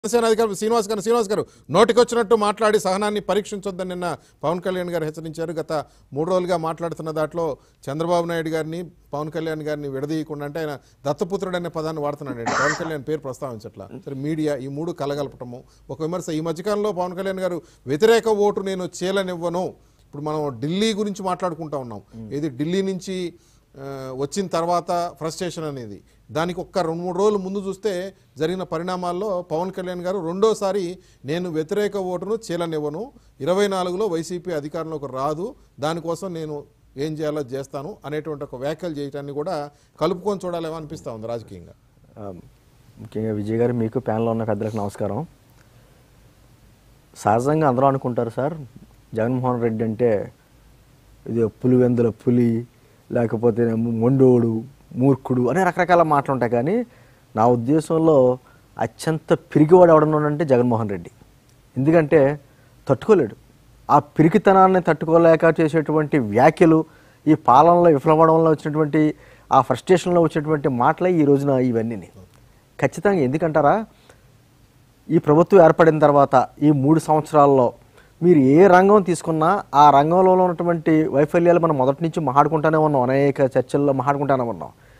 జనసేన అధికారి శ్రీనివాస్ గారు శ్రీనివాస్ గారు నోటికొచ్చినట్టు మాట్లాడి సహనాన్ని పరీక్షించొద్దని నిన్న పవన్ కళ్యాణ్ గారు హెచ్చరించారు గత మూడు రోజులుగా మాట్లాడుతున్న దాంట్లో చంద్రబాబు నాయుడు గారిని పవన్ కళ్యాణ్ గారిని విడదీయకుండా అంటే ఆయన దత్తపుత్రుడు అనే పదాన్ని వాడుతున్నాడు అండి పవన్ కళ్యాణ్ పేరు ప్రస్తావించట్లా సరే మీడియా ఈ మూడు కలగలపటము ఒక విమర్శ ఈ మధ్యకాలంలో పవన్ కళ్యాణ్ గారు వ్యతిరేక ఓటు నేను చీలనివ్వను ఇప్పుడు మనం ఢిల్లీ గురించి మాట్లాడుకుంటా ఉన్నాం ఇది ఢిల్లీ నుంచి ఆ, వచ్చిన తర్వాత ఫ్రస్ట్రేషన్ అనేది దానికి ఒక్క రెండు మూడు రోజులు ముందు చూస్తే జరిగిన పరిణామాల్లో పవన్ కళ్యాణ్ గారు రెండోసారి నేను వ్యతిరేక ఓటును చీలనివ్వను ఇరవై నాలుగులో వైసీపీ అధికారంలోకి రాదు దానికోసం నేను ఏం చేయాలో చేస్తాను అనేటువంటి ఒక వ్యాఖ్యలు చేయటాన్ని కూడా కలుపుకొని చూడాలేమో అనిపిస్తా ఉంది రాజకీయంగా ఆ, ముఖ్యంగా విజయ్ గారు మీకు ప్యానల్లో ఉన్న పెద్దలకు నమస్కారం సహజంగా అందరూ అనుకుంటారు సార్ జగన్మోహన్ రెడ్డి అంటే ఇది పులివెందుల పులి లేకపోతే మొండోడు మూర్ఖుడు అనే రకరకాల మాటలు ఉంటాయి కానీ నా ఉద్దేశంలో అత్యంత పిరిగివాడు ఎవడన్నాడంటే జగన్మోహన్ రెడ్డి ఎందుకంటే తట్టుకోలేడు ఆ పిరికితనాన్ని తట్టుకోలేక చేసేటువంటి వ్యాఖ్యలు ఈ పాలనలో విఫలమవడం వల్ల వచ్చినటువంటి ఆ ఫ్రస్ట్రేషన్లో వచ్చినటువంటి మాటలే ఈ రోజున ఇవన్నీ ఖచ్చితంగా ఎందుకంటారా ఈ ప్రభుత్వం ఏర్పడిన తర్వాత ఈ మూడు సంవత్సరాల్లో మీరు ఏ రంగం తీసుకున్నా ఆ రంగంలో ఉన్నటువంటి వైఫల్యాలు మనం మొదటి నుంచి మాట్లాడుకుంటానే ఉన్నాం అనేక చర్చల్లో మాట్లాడుకుంటానే ఉన్నాం